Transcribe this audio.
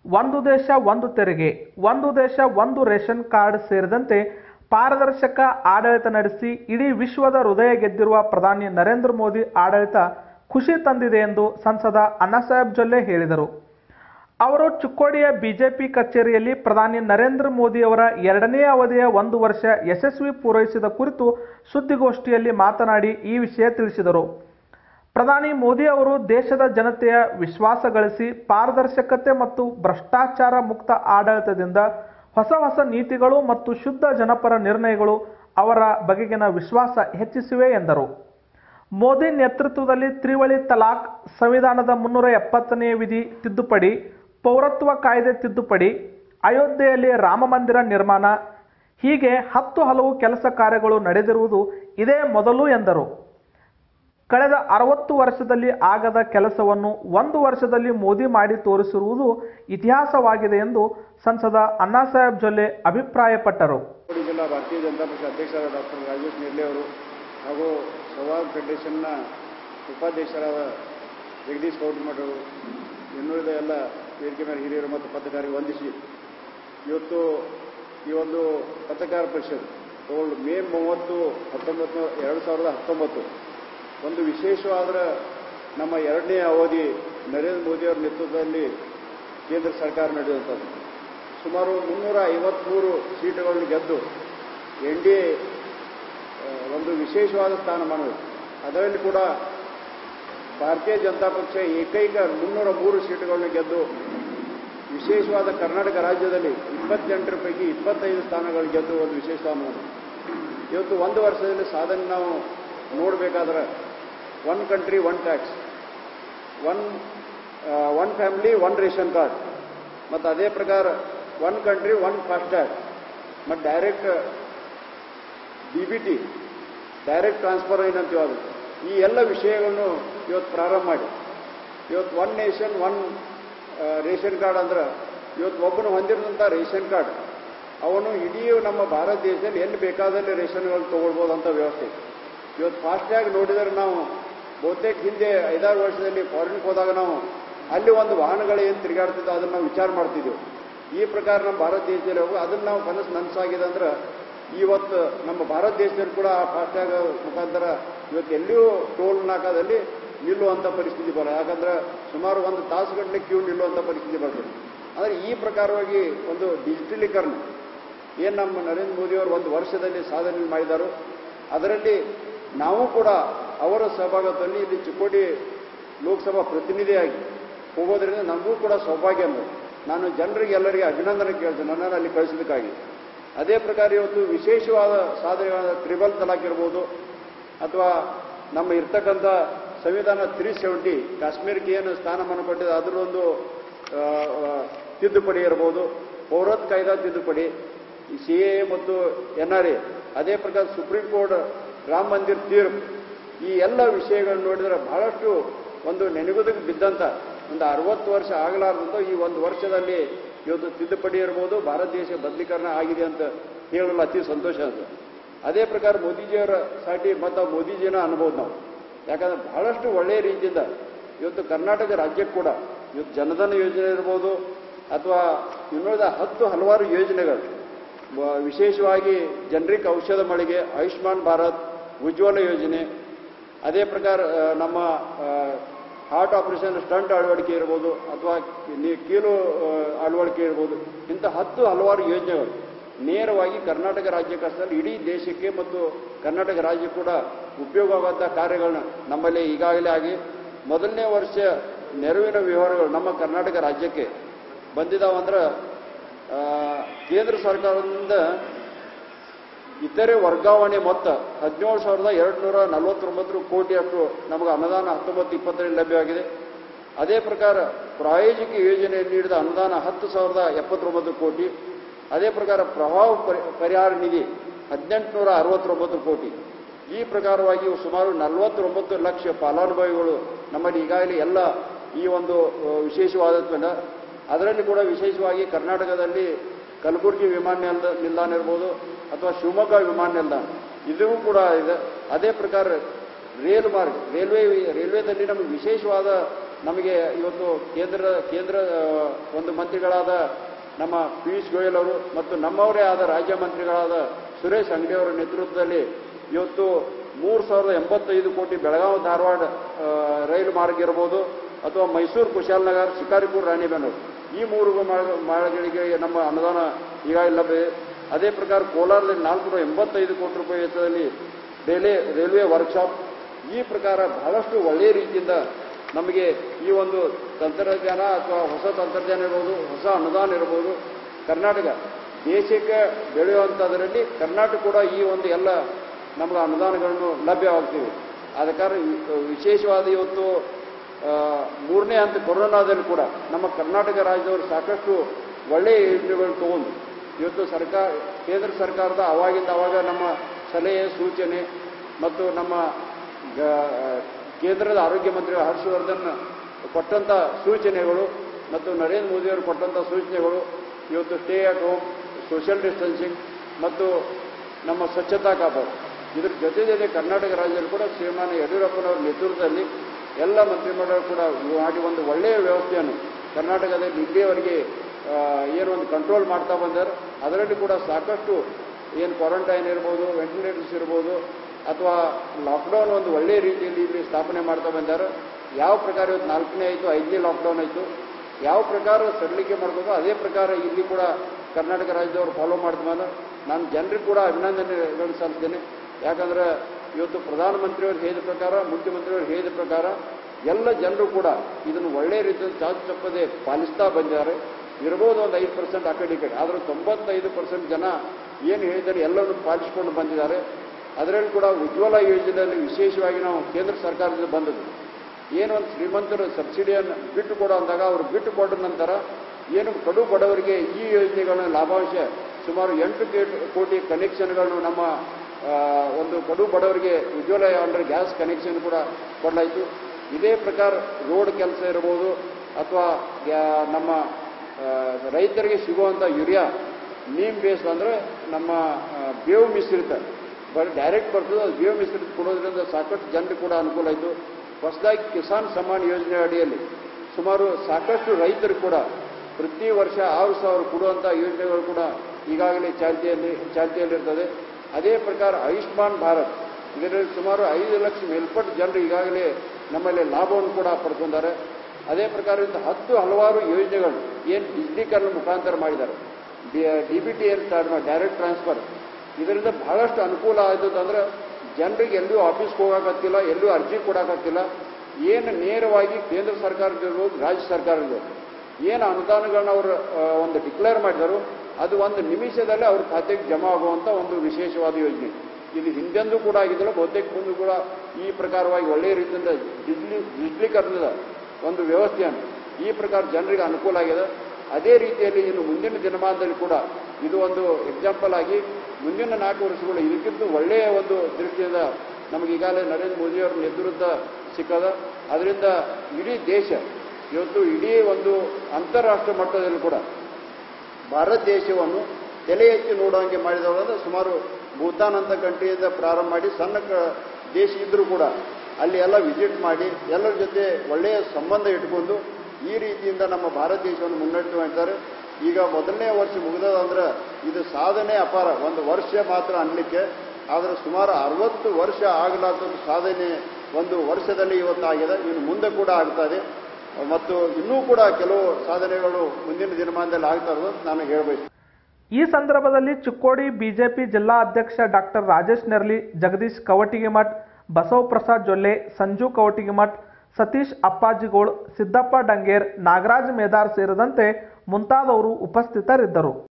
ಒಂದು ದೇಶ ಒಂದು ತೆರಿಗೆ ಒಂದು ದೇಶ ಒಂದು ರೇಷನ್ ಕಾರ್ಡ್ ಸೇರಿದಂತೆ ಪಾರದರ್ಶಕ ಆಡಳಿತ ನಡೆಸಿ ಇಡೀ ವಿಶ್ವದ ಹೃದಯ ಗೆದ್ದಿರುವ ಪ್ರಧಾನಿ ನರೇಂದ್ರ ಮೋದಿ ಆಡಳಿತ ಖುಷಿ ತಂದಿದೆ ಎಂದು ಸಂಸದ ಅಣ್ಣಾಸಾಹೇಬ್ ಜೊಲ್ಲೆ ಹೇಳಿದರು ಅವರು ಚಿಕ್ಕೋಡಿಯ ಬಿಜೆಪಿ ಕಚೇರಿಯಲ್ಲಿ ಪ್ರಧಾನಿ ನರೇಂದ್ರ ಮೋದಿ ಅವರ ಎರಡನೇ ಅವಧಿಯ ಒಂದು ವರ್ಷ ಯಶಸ್ವಿ ಪೂರೈಸಿದ ಕುರಿತು ಸುದ್ದಿಗೋಷ್ಠಿಯಲ್ಲಿ ಮಾತನಾಡಿ ಈ ವಿಷಯ ತಿಳಿಸಿದರು ಪ್ರಧಾನಿ ಮೋದಿ ಅವರು ದೇಶದ ಜನತೆಯ ವಿಶ್ವಾಸ ಗಳಿಸಿ ಪಾರದರ್ಶಕತೆ ಮತ್ತು ಭ್ರಷ್ಟಾಚಾರ ಮುಕ್ತ ಆಡಳಿತದಿಂದ ಹೊಸ ಹೊಸ ನೀತಿಗಳು ಮತ್ತು ಶುದ್ಧ ಜನಪರ ನಿರ್ಣಯಗಳು ಅವರ ಬಗೆಗಿನ ವಿಶ್ವಾಸ ಹೆಚ್ಚಿಸಿವೆ ಎಂದರು ಮೋದಿ ನೇತೃತ್ವದಲ್ಲಿ ತ್ರಿವಳಿ ತಲಾಕ್ ಸಂವಿಧಾನದ ಮುನ್ನೂರ ಎಪ್ಪತ್ತನೇ ವಿಧಿ ತಿದ್ದುಪಡಿ ಪೌರತ್ವ ಕಾಯ್ದೆ ತಿದ್ದುಪಡಿ ಅಯೋಧ್ಯೆಯಲ್ಲಿ ರಾಮ ಮಂದಿರ ನಿರ್ಮಾಣ ಹೀಗೆ ಹತ್ತು ಹಲವು ಕೆಲಸ ಕಾರ್ಯಗಳು ನಡೆದಿರುವುದು ಇದೇ ಮೊದಲು ಎಂದರು ಕಳೆದ ಅರವತ್ತು ವರ್ಷದಲ್ಲಿ ಆಗದ ಕೆಲಸವನ್ನು ಒಂದು ವರ್ಷದಲ್ಲಿ ಮೋದಿ ಮಾಡಿ ತೋರಿಸಿರುವುದು ಇತಿಹಾಸವಾಗಿದೆ ಎಂದು ಸಂಸದ ಅಣ್ಣಾಸಾಹೇಬ್ ಜೊಲ್ಲೆ ಅಭಿಪ್ರಾಯಪಟ್ಟರು ಚಿಕ್ಕೋಡಿ ಜಿಲ್ಲಾ ಭಾರತೀಯ ಜನತಾ ಪಕ್ಷ ಅಧ್ಯಕ್ಷರಾದ ಡಾಕ್ಟರ್ ರಾಜೇಶ್ ನಿರ್ಲೆ ಅವರು ಹಾಗೂ ಸಂವಾದ್ ಫೆಡರೇಷನ್ನ ಉಪಾಧ್ಯಕ್ಷರಾದ ಜಗದೀಶ್ ಕೌಟಮಠ್ ಅವರು ಇನ್ನುಳಿದ ಎಲ್ಲ ವೇದಿಕೆ ಮೇಲೆ ಹಿರಿಯರು ಮತ್ತು ಪತ್ರಕಾರರಿಗೆ ವಂದಿಸಿ ಇವತ್ತು ಈ ಒಂದು ಪತ್ರಕಾರ ಪರಿಷತ್ ತಗೊಂಡು ಮೇ ಮೂವತ್ತು ಹತ್ತೊಂಬತ್ತು ಎರಡು ಸಾವಿರದ ಹತ್ತೊಂಬತ್ತು ಒಂದು ವಿಶೇಷವಾದ ನಮ್ಮ ಎರಡನೇ ಅವಧಿ ನರೇಂದ್ರ ಮೋದಿಯವರ ನೇತೃತ್ವದಲ್ಲಿ ಕೇಂದ್ರ ಸರ್ಕಾರ ನಡೆಯುವಂಥದ್ದು ಸುಮಾರು ಮುನ್ನೂರ ಐವತ್ಮೂರು ಸೀಟುಗಳನ್ನು ಗೆದ್ದು ಎನ್ ಡಿ ಎ ಒಂದು ವಿಶೇಷವಾದ ಸ್ಥಾನಮಾನ ಅದರಲ್ಲಿ ಕೂಡ ಭಾರತೀಯ ಜನತಾ ಪಕ್ಷ ಏಕೈಕ ಮುನ್ನೂರ ಮೂರು ಸೀಟುಗಳನ್ನು ಗೆದ್ದು ವಿಶೇಷವಾದ ಕರ್ನಾಟಕ ರಾಜ್ಯದಲ್ಲಿ ಇಪ್ಪತ್ತೆಂಟರ ಪೈಕಿ ಇಪ್ಪತ್ತೈದು ಸ್ಥಾನಗಳು ಗೆದ್ದು ಒಂದು ವಿಶೇಷ ಸ್ಥಾನಮಾನ ಇವತ್ತು ಒಂದು ವರ್ಷದಲ್ಲಿ ಸಾಧನೆ ನಾವು ನೋಡಬೇಕಾದ್ರೆ one country one tax one one family one ration card ಮತ್ತು ಅದೇ ಪ್ರಕಾರ ಒನ್ ಕಂಟ್ರಿ ಒನ್ ಫಾಸ್ಟ್ಯಾಗ್ ಮತ್ತು direct D B T direct transfer ಏನಂತೀವಿ ಅದು ಈ ಎಲ್ಲ ವಿಷಯಗಳನ್ನು ಇವತ್ತು ಪ್ರಾರಂಭ ಮಾಡಿ ಇವತ್ತು one nation one ration card ಅಂದ್ರೆ ಇವತ್ತು ಒಬ್ಬನು ಹೊಂದಿರೋಂಥ ರೇಷನ್ ಕಾರ್ಡ್ ಅವನು ಇಡೀ ನಮ್ಮ ಭಾರತ ದೇಶದಲ್ಲಿ ಎಲ್ಲಿ ಬೇಕಾದಲ್ಲಿ ರೇಷನ್ಗಳು ತೊಗೊಳ್ಬೋದು ಅಂತ ವ್ಯವಸ್ಥೆ ಇವತ್ತು ಫಾಸ್ಟ್ಯಾಗ್ ನೋಡಿದರೆ ನಾವು ಬಹುತೇಕ ಹಿಂದೆ ಐದಾರು ವರ್ಷದಲ್ಲಿ ಫಾರಿನ್ಗೆ ಹೋದಾಗ ನಾವು ಅಲ್ಲಿ ಒಂದು ವಾಹನಗಳು ಏನು ತಿರುಗಾಡ್ತಿದ್ದೋ ಅದನ್ನು ನಾವು ವಿಚಾರ ಮಾಡ್ತಿದ್ದೆವು ಈ ಪ್ರಕಾರ ನಮ್ಮ ಭಾರತ ದೇಶದಲ್ಲಿ ಹೋಗಿ ಅದನ್ನು ನಾವು ಕನಸು ನನಸಾಗಿದೆ ಅಂದ್ರೆ ಇವತ್ತು ನಮ್ಮ ಭಾರತ ದೇಶದಲ್ಲಿ ಕೂಡ ಆ ಫಾಸ್ಟ್ಯಾಗ್ ಮುಖಾಂತರ ಇವತ್ತು ಎಲ್ಲಿಯೂ ಟೋಲ್ ನಾಕಾದಲ್ಲಿ ನಿಲ್ಲುವಂಥ ಪರಿಸ್ಥಿತಿ ಬರ ಯಾಕಂದ್ರೆ ಸುಮಾರು ಒಂದು ತಾಸುಗಟ್ಟಲೆ ಕ್ಯೂ ನಿಲ್ಲುವಂಥ ಪರಿಸ್ಥಿತಿ ಬರ್ತದೆ ಆದರೆ ಈ ಪ್ರಕಾರವಾಗಿ ಒಂದು ಡಿಜಿಟಲೀಕರಣ ಏನು ನಮ್ಮ ನರೇಂದ್ರ ಮೋದಿಯವರು ಒಂದು ವರ್ಷದಲ್ಲಿ ಸಾಧನೆ ಮಾಡಿದಾರೋ ಅದರಲ್ಲಿ ನಾವು ಕೂಡ ಅವರ ಸಹಭಾಗದಲ್ಲಿ ಇಲ್ಲಿ ಚಿಕ್ಕೋಡಿ ಲೋಕಸಭಾ ಪ್ರತಿನಿಧಿಯಾಗಿ ಹೋಗೋದ್ರಿಂದ ನಮಗೂ ಕೂಡ ಸೌಭಾಗ್ಯ ಅನ್ನೋದು ನಾನು ಜನರಿಗೆ ಎಲ್ಲರಿಗೆ ಅಭಿನಂದನೆ ಕೇಳ್ತೇನೆ ನನ್ನನ್ನು ಅಲ್ಲಿ ಕಳಿಸೋದಕ್ಕಾಗಿ ಅದೇ ಪ್ರಕಾರ ಇವತ್ತು ವಿಶೇಷವಾದ ಸಾಧನೆಯಾದ ತ್ರಿಬಲ್ ತಲಾಕ್ ಇರ್ಬೋದು ಅಥವಾ ನಮ್ಮ ಇರ್ತಕ್ಕಂಥ ಸಂವಿಧಾನ ತ್ರೀ ಸೆವೆಂಟಿ ಕಾಶ್ಮೀರಕ್ಕೆ ಏನು ಸ್ಥಾನಮಾನ ಕೊಟ್ಟಿದೆ ಅದರೊಂದು ಆ, ಆ, ತಿದ್ದುಪಡಿ ಇರ್ಬೋದು ಪೌರತ್ವ ಕಾಯ್ದಾ ತಿದ್ದುಪಡಿ ಸಿ ಎ ಮತ್ತು ಎನ್ ಆರ್ ಎ ಅದೇ ಪ್ರಕಾರ ಸುಪ್ರೀಂ ಕೋರ್ಟ್ ರಾಮ ಮಂದಿರ್ ತೀರ್ಪು ಈ ಎಲ್ಲ ವಿಷಯಗಳನ್ನು ನೋಡಿದರೆ ಬಹಳಷ್ಟು ಒಂದು ನೆನೆಗುದಕ್ಕೆ ಬಿದ್ದಂತ ಒಂದು ಅರವತ್ತು ವರ್ಷ ಆಗಲಾರ್ದಂತ ಈ ಒಂದು ವರ್ಷದಲ್ಲಿ ಇವತ್ತು ತಿದ್ದುಪಡಿ ಇರ್ಬೋದು ಭಾರತ ದೇಶ ಬದಲೀಕರಣ ಆಗಿದೆ ಅಂತ ಹೇಳಲು ಅತಿ ಸಂತೋಷ ಅಂತ ಅದೇ ಪ್ರಕಾರ ಮೋದಿಜಿಯವರ ಸಾಟಿ ಮತ್ತು ಮೋದಿಜಿನ ಅನ್ಬೋದು ನಾವು ಯಾಕಂದ್ರೆ ಬಹಳಷ್ಟು ಒಳ್ಳೆಯ ರೀತಿಯಿಂದ ಇವತ್ತು ಕರ್ನಾಟಕ ರಾಜ್ಯಕ್ಕೆ ಕೂಡ ಇವತ್ತು ಜನಧನ ಯೋಜನೆ ಇರ್ಬೋದು ಅಥವಾ ಇನ್ನುಳಿದ ಹತ್ತು ಹಲವಾರು ಯೋಜನೆಗಳು ವ- ವಿಶೇಷವಾಗಿ ಜನರಿಕ್ ಔಷಧ ಮಳಿಗೆ ಆಯುಷ್ಮಾನ್ ಭಾರತ್ ಉಜ್ವಲ ಯೋಜನೆ ಅದೇ ಪ್ರಕಾರ ಆ, ನಮ್ಮ ಹಾರ್ಟ್ ಆಪರೇಷನ್ ಸ್ಟಂಟ್ ಅಳವಡಿಕೆ ಇರ್ಬೋದು ಅಥವಾ ನೀ- ಕೀಲು ಆ, ಅಳವಡಿಕೆ ಇರ್ಬೋದು ಇಂಥ ಹತ್ತು ಹಲವಾರು ಯೋಜನೆಗಳು ನೇರವಾಗಿ ಕರ್ನಾಟಕ ರಾಜ್ಯಕ್ಕಷ್ಟೇ ಇಡೀ ದೇಶಕ್ಕೆ ಮತ್ತು ಕರ್ನಾಟಕ ರಾಜ್ಯ ಕೂಡ ಉಪಯೋಗವಾಗುವಂಥ ಕಾರ್ಯಗಳನ್ನ ನಮ್ಮಲ್ಲಿ ಈಗಾಗಲೇ ಆಗಿ ಮೊದಲನೇ ವರ್ಷ ನೆರವಿನ ವ್ಯವಹಾರಗಳು ನಮ್ಮ ಕರ್ನಾಟಕ ರಾಜ್ಯಕ್ಕೆ ಬಂದಿದ್ದಾವಂದ್ರೆ ಆ, ಕೇಂದ್ರ ಸರ್ಕಾರದಿಂದ ಇತರೆ ವರ್ಗಾವಣೆ ಮೊತ್ತ ಹದಿನೇಳು ಸಾವಿರದ ಎರಡು ನೂರ ನಲವತ್ತೊಂಬತ್ತು ಕೋಟಿಯಷ್ಟು ನಮಗೆ ಅನುದಾನ ಹತ್ತೊಂಬತ್ತು ಇಪ್ಪತ್ತರಲ್ಲಿ ಲಭ್ಯವಾಗಿದೆ ಅದೇ ಪ್ರಕಾರ ಪ್ರಾಯೋಜಿಕ ಯೋಜನೆಯಲ್ಲಿ ನೀಡಿದ ಅನುದಾನ ಹತ್ತು ಸಾವಿರದ ಎಪ್ಪತ್ತೊಂಬತ್ತು ಕೋಟಿ ಅದೇ ಪ್ರಕಾರ ಪ್ರವಾಹ ಪರಿ- ಪರಿಹಾರ ನಿಧಿ ಹದಿನೆಂಟುನೂರ ಅರವತ್ತೊಂಬತ್ತು ಕೋಟಿ ಈ ಪ್ರಕಾರವಾಗಿ ಸುಮಾರು ನಲವತ್ತೊಂಬತ್ತು ಲಕ್ಷ ಫಲಾನುಭವಿಗಳು ನಮ್ಮಲ್ಲಿ ಈಗಾಗಲೇ ಎಲ್ಲ ಈ ಒಂದು ಆ, ವಿಶೇಷವಾದತ್ವನ ಅದರಲ್ಲಿ ಕೂಡ ವಿಶೇಷವಾಗಿ ಕರ್ನಾಟಕದಲ್ಲಿ ಕಲಬುರಗಿ ವಿಮಾನ ನಿಲ್ದ- ನಿಲ್ದಾಣ ಇರ್ಬೋದು ಅಥವಾ ಶಿವಮೊಗ್ಗ ವಿಮಾನ ನಿಲ್ದಾಣ ಇದೂ ಕೂಡ ಇದೆ ಅದೇ ಪ್ರಕಾರ ರೇಲ್ ಮಾರ್ಗ ರೈಲ್ವೆ ರೈಲ್ವೆದಲ್ಲಿ ನಮಗೆ ವಿಶೇಷವಾದ ನಮಗೆ ಇವತ್ತು ಕೇಂದ್ರ ಕೇಂದ್ರ ಆ, ಒಂದು ಮಂತ್ರಿಗಳಾದ ನಮ್ಮ ಪಿಯೂಷ್ ಗೋಯಲ್ ಅವರು ಮತ್ತು ನಮ್ಮವರೇ ಆದ ರಾಜ್ಯ ಮಂತ್ರಿಗಳಾದ ಸುರೇಶ್ ಅಂಗಡಿ ಅವರ ನೇತೃತ್ವದಲ್ಲಿ ಇವತ್ತು ಮೂರು ಸಾವಿರದ ಎಂಬತ್ತೈದು ಕೋಟಿ ಬೆಳಗಾವಿ ಧಾರವಾಡ ಆ, ರೈಲು ಮಾರ್ಗ ಇರ್ಬೋದು ಅಥವಾ ಮೈಸೂರು ಕುಶಾಲನಗರ್ ಶಿಕಾರಿಪುರ ರಾಣಿಬೆನ್ನೂರು ಈ ಮೂರು ಮಾರ್ಗ- ಮಾರ್ಗಗಳಿಗೆ ನಮ್ಮ ಅನುದಾನ ಈಗಾಗಲೇ ಲಭ್ಯ ಇದೆ. ಅದೇ ಪ್ರಕಾರ ಕೋಲಾರದಲ್ಲಿ ನಾಲ್ಕುನೂರ ಎಂಬತ್ತೈದು ಕೋಟಿ ರೂಪಾಯಿ ವೆಚ್ಚದಲ್ಲಿ ರೈಲ್ವೆ ರೈಲ್ವೆ ವರ್ಕ್ಶಾಪ್ ಈ ಪ್ರಕಾರ ಬಹಳಷ್ಟು ಒಳ್ಳೆಯ ರೀತಿಯಿಂದ ನಮಗೆ ಈ ಒಂದು ತಂತ್ರಜ್ಞಾನ ಅಥವಾ ಹೊಸ ತಂತ್ರಜ್ಞಾನ ಇರ್ಬೋದು ಹೊಸ ಅನುದಾನ ಇರ್ಬೋದು ಕರ್ನಾಟಕ ದೇಶಕ್ಕೆ ಬೆಳೆಯುವಂಥದ್ರಲ್ಲಿ ಕರ್ನಾಟಕ ಕೂಡ ಈ ಒಂದು ಎಲ್ಲ ನಮಗೆ ಅನುದಾನಗಳನ್ನು ಲಭ್ಯವಾಗ್ತಿವೆ ಆದ ಕಾರಣ ವಿ- ವಿಶೇಷವಾದ ಇವತ್ತು ಆ, ಮೂರನೇ ಹಂತ ಕೊರೋನಾದಲ್ಲಿ ಕೂಡ ನಮ್ಮ ಕರ್ನಾಟಕ ರಾಜ್ಯದವರು ಸಾಕಷ್ಟು ಒಳ್ಳೆಯ ಯೋಜನೆಗಳು ತಗೊಂಡು ಇವತ್ತು ಸರ್ಕಾರ ಕೇಂದ್ರ ಸರ್ಕಾರದ ಅವಾಗಿಂದ ಅವಾಗ ನಮ್ಮ ಸಲಹೆ ಸೂಚನೆ ಮತ್ತು ನಮ್ಮ ಗ- ಕೇಂದ್ರದ ಆರೋಗ್ಯ ಮಂತ್ರಿ ಹರ್ಷವರ್ಧನ್ ಕೊಟ್ಟಂಥ ಸೂಚನೆಗಳು ಮತ್ತು ನರೇಂದ್ರ ಮೋದಿಯವರು ಕೊಟ್ಟಂಥ ಸೂಚನೆಗಳು ಇವತ್ತು stay at home social distancing ಮತ್ತು ನಮ್ಮ ಸ್ವಚ್ಛತಾ ಕಾಪಾಡು ಇದ್ರ ಜೊತೆ ಜೊತೆ ಕರ್ನಾಟಕ ರಾಜ್ಯದಲ್ಲಿ ಕೂಡ ಶ್ರೀಮಾನ ಯಡಿಯೂರಪ್ಪನವರ ನೇತೃತ್ವದಲ್ಲಿ ಎಲ್ಲ ಮಂತ್ರಿಮಂಡಲ ಕೂಡ ಮಾಡಿ ಒಂದು ಒಳ್ಳೆಯ ವ್ಯವಸ್ಥೆಯನ್ನು ಕರ್ನಾಟಕದಲ್ಲಿ ಇಲ್ಲಿಯವರೆಗೆ ಆ, ಏನು ಒಂದು ಕಂಟ್ರೋಲ್ ಮಾಡ್ತಾ ಬಂದಾರೆ ಅದರಲ್ಲಿ ಕೂಡ ಸಾಕಷ್ಟು ಏನು ಕ್ವಾರಂಟೈನ್ ಇರ್ಬೋದು ವೆಂಟಿಲೇಟರ್ಸ್ ಇರ್ಬೋದು ಅಥವಾ ಲಾಕ್ಡೌನ್ ಒಂದು ಒಳ್ಳೆಯ ರೀತಿಯಲ್ಲಿ ಇಲ್ಲಿ ಸ್ಥಾಪನೆ ಮಾಡ್ತಾ ಬಂದಾರೆ ಯಾವ ಪ್ರಕಾರ ಇವತ್ತು ನಾಲ್ಕನೇ ಆಯಿತು ಐದನೇ ಲಾಕ್ಡೌನ್ ಆಯಿತು ಯಾವ ಪ್ರಕಾರ ಸಡಿಲಿಕೆ ಮಾಡ್ಬೇಕು ಅದೇ ಪ್ರಕಾರ ಇಲ್ಲಿ ಕೂಡ ಕರ್ನಾಟಕ ರಾಜ್ಯದವರು ಫಾಲೋ ಮಾಡ್ತಾ ಬಂದ ನಾನು ಜನರಿಗೆ ಕೂಡ ಅಭಿನಂದನೆಗಳನ್ನು ಸಲ್ಲಿಸ್ತೇನೆ ಯಾಕಂದ್ರೆ ಇವತ್ತು ಪ್ರಧಾನಮಂತ್ರಿಯವರು ಹೇಳಿದ ಪ್ರಕಾರ ಮುಖ್ಯಮಂತ್ರಿಯವರು ಹೇಳಿದ ಪ್ರಕಾರ ಎಲ್ಲ ಜನರು ಕೂಡ ಇದನ್ನು ಒಳ್ಳೆಯ ರೀತಿಯಲ್ಲಿ ಚಾಚು ತಪ್ಪದೆ ಪಾಲಿಸ್ತಾ ಬಂದಿದ್ದಾರೆ ಇರ್ಬೋದು ಒಂದು ಐದು ಪರ್ಸೆಂಟ್ ಆ ಕಡೆ ಈ ಕಡೆ ಆದರೆ ತೊಂಬತ್ತೈದು ಪರ್ಸೆಂಟ್ ಜನ ಏನು ಹೇಳಿದ್ದಾರೆ ಎಲ್ಲವನ್ನು ಪಾಲಿಸಿಕೊಂಡು ಬಂದಿದ್ದಾರೆ ಅದರಲ್ಲಿ ಕೂಡ ಉಜ್ವಲ ಯೋಜನೆಯಲ್ಲಿ ವಿಶೇಷವಾಗಿ ನಾವು ಕೇಂದ್ರ ಸರ್ಕಾರದಿಂದ ಬಂದದ್ದು ಏನು ಒಂದು ಶ್ರೀಮಂತರು ಸಬ್ಸಿಡಿಯನ್ನು ಬಿಟ್ಟು ಕೊಡೋ ಅಂದಾಗ ಅವರು ಬಿಟ್ಟು ಕೊಟ್ಟ ನಂತರ ಏನು ಕಡು ಬಡವರಿಗೆ ಈ ಯೋಜನೆಗಳ ಲಾಭಾಂಶ ಸುಮಾರು ಎಂಟು ಕೇ- ಕೋಟಿ ಕನೆಕ್ಷನ್ಗಳನ್ನು ನಮ್ಮ ಆ, ಒಂದು ಕಡು ಬಡವರಿಗೆ ಉಜ್ವಲ ಅಂಡರ್ ಗ್ಯಾಸ್ ಕನೆಕ್ಷನ್ ಕೂಡ ಕೊಡಲಾಯಿತು ಇದೇ ಪ್ರಕಾರ ರೋಡ್ ಕೆಲಸ ಇರ್ಬೋದು ಅಥವಾ ಗ್ಯಾ- ನಮ್ಮ ಆ, ರೈತರಿಗೆ ಸಿಗುವಂಥ ಯೂರಿಯಾ ನೀಮ್ ಬೇಸ್ ಅಂದರೆ ನಮ್ಮ ಆ, ಬೇವು ಮಿಶ್ರಿತ ಬರೀ ಡೈರೆಕ್ಟ್ ಬರ್ತದೆ ಅದು ಬೇವು ಮಿಶ್ರಿತ ಕೊಡೋದ್ರಿಂದ ಸಾಕಷ್ಟು ಜನರಿಗೆ ಕೂಡ ಅನುಕೂಲ ಆಯಿತು ಹೊಸದಾಗಿ ಕಿಸಾನ್ ಸಮ್ಮಾನ್ ಯೋಜನೆ ಅಡಿಯಲ್ಲಿ ಸುಮಾರು ಸಾಕಷ್ಟು ರೈತರು ಕೂಡ ಪ್ರತಿ ವರ್ಷ ಆರು ಸಾವಿರ ಕೊಡುವಂಥ ಯೋಜನೆಗಳು ಕೂಡ ಈಗಾಗಲೇ ಚಾಲ್ತಿಯಲ್ಲಿ ಚಾಲ್ತಿಯಲ್ಲಿರ್ತದೆ ಅದೇ ಪ್ರಕಾರ ಆಯುಷ್ಮಾನ್ ಭಾರತ್ ಇದರಲ್ಲಿ ಸುಮಾರು ಐದು ಲಕ್ಷ ಮೇಲ್ಪಟ್ಟು ಜನರು ಈಗಾಗಲೇ ನಮ್ಮಲ್ಲಿ ಲಾಭವನ್ನು ಕೂಡ ಪಡ್ಕೊಂಡಿದ್ದಾರೆ ಅದೇ ಪ್ರಕಾರದಿಂದ ಹತ್ತು ಹಲವಾರು ಯೋಜನೆಗಳು ಏನು ಡಿಜಿಟೀಕರಣ ಮುಖಾಂತರ ಮಾಡಿದ್ದಾರೆ ಡಿ ಬಿ ಟಿ ಏನು ಸ್ಟಾರ್ಟ್ ಮಾಡಿ ಡೈರೆಕ್ಟ್ ಟ್ರಾನ್ಸ್ಫರ್ ಇದರಿಂದ ಬಹಳಷ್ಟು ಅನುಕೂಲ ಆಯ್ತದ ಅಂದ್ರೆ ಜನರಿಗೆ ಎಲ್ಲೂ ಆಫೀಸ್ಗೆ ಹೋಗಕತ್ತಿಲ್ಲ ಎಲ್ಲೂ ಅರ್ಜಿ ಕೊಡಕತ್ತಿಲ್ಲ ಏನು ನೇರವಾಗಿ ಕೇಂದ್ರ ಸರ್ಕಾರದಿರ್ಬೋದು ರಾಜ್ಯ ಸರ್ಕಾರದಿರ್ಬೋದು ಏನು ಅನುದಾನಗಳನ್ನ ಅವರು ಆ, ಒಂದು ಡಿಕ್ಲೇರ್ ಮಾಡಿದರು ಅದು ಒಂದು ನಿಮಿಷದಲ್ಲೇ ಅವ್ರ ಖಾತೆಗೆ ಜಮಾ ಆಗುವಂಥ ಒಂದು ವಿಶೇಷವಾದ ಯೋಜನೆ ಇದು ಹಿಂದೆಂದೂ ಕೂಡ ಆಗಿದ್ದಿಲ್ಲ ಬಹುತೇಕ ಮುಂದೆ ಕೂಡ ಈ ಪ್ರಕಾರವಾಗಿ ಒಳ್ಳೆಯ ರೀತಿಯಿಂದ ಡಿಜ್ಲಿ ಡಿಜ್ಲೀಕರಣದ ಒಂದು ವ್ಯವಸ್ಥೆಯನ್ನು ಈ ಪ್ರಕಾರ ಜನರಿಗೆ ಅನುಕೂಲ ಆಗಿದೆ ಅದೇ ರೀತಿಯಲ್ಲಿ ಇನ್ನು ಮುಂದಿನ ದಿನಮಾನದಲ್ಲಿ ಕೂಡ ಇದು ಒಂದು ಎಕ್ಸಾಂಪಲ್ ಆಗಿ ಮುಂದಿನ ನಾಲ್ಕು ವರ್ಷಗಳು ಇದಕ್ಕಿಂತ ಒಳ್ಳೆಯ ಒಂದು ದೃಷ್ಟಿಯಿಂದ ನಮಗೆ ಈಗಾಗಲೇ ನರೇಂದ್ರ ಮೋದಿಯವರ ನೇತೃತ್ವ ಸಿಕ್ಕದ ಅದರಿಂದ ಇಡೀ ದೇಶ ಇವತ್ತು ಇಡೀ ಒಂದು ಅಂತಾರಾಷ್ಟ್ರೀಯ ಮಟ್ಟದಲ್ಲಿ ಕೂಡ ಭಾರತ ದೇಶವನ್ನು ತಲೆ ಎತ್ತಿ ನೋಡುವಂಗೆ ಮಾಡಿದವರು ಅಂದ್ರೆ ಸುಮಾರು ಭೂತಾನ್ ಅಂತ ಕಂಟ್ರಿಯಿಂದ ಪ್ರಾರಂಭ ಮಾಡಿ ಸಣ್ಣ ಕ- ದೇಶ ಇದ್ರೂ ಕೂಡ ಅಲ್ಲಿ ಎಲ್ಲ ವಿಸಿಟ್ ಮಾಡಿ ಎಲ್ಲರ ಜೊತೆ ಒಳ್ಳೆಯ ಸಂಬಂಧ ಇಟ್ಕೊಂಡು ಈ ರೀತಿಯಿಂದ ನಮ್ಮ ಭಾರತ ದೇಶವನ್ನು ಮುನ್ನಡೆತು ಅಂತಾರೆ ಈಗ ಮೊದಲನೇ ವರ್ಷ ಮುಗಿದದಂದ್ರೆ ಇದು ಸಾಧನೆ ಅಪಾರ ಒಂದು ವರ್ಷ ಮಾತ್ರ ಅನ್ಲಿಕ್ಕೆ ಆದರೆ ಸುಮಾರು ಅರವತ್ತು ವರ್ಷ ಆಗಲಾರ್ದ ಸಾಧನೆ ಒಂದು ವರ್ಷದಲ್ಲಿ ಇವತ್ತು ಆಗಿದೆ ಇನ್ನು ಮುಂದೆ ಕೂಡ ಆಗ್ತಾ ಇದೆ ಮತ್ತು ಇನ್ನೂ ಕೂಡ ಕೆಲವು ಸಾಧನೆಗಳು ಮುಂದಿನ ದಿನಮಾನದಲ್ಲಿ ಆಗ್ತಾ ಇರೋದು ನಾನು ಹೇಳಬೇಕು ಈ ಸಂದರ್ಭದಲ್ಲಿ ಚಿಕ್ಕೋಡಿ ಬಿಜೆಪಿ ಜಿಲ್ಲಾ ಅಧ್ಯಕ್ಷ ಡಾಕ್ಟರ್ ರಾಜೇಶ್ ನೆರ್ಲಿ ಜಗದೀಶ್ ಕವಟಿಗಿಮಠ್ ಬಸವಪ್ರಸಾದ್ ಜೊಲ್ಲೆ ಸಂಜು ಕವಟಿಗಿಮಠ್ ಸತೀಶ್ ಅಪ್ಪಾಜಿಗೋಳ್ ಸಿದ್ದಪ್ಪ ಡಂಗೇರ್ ನಾಗರಾಜ್ ಮೇದಾರ್ ಸೇರಿದಂತೆ ಮುಂತಾದವರು ಉಪಸ್ಥಿತರಿದ್ದರು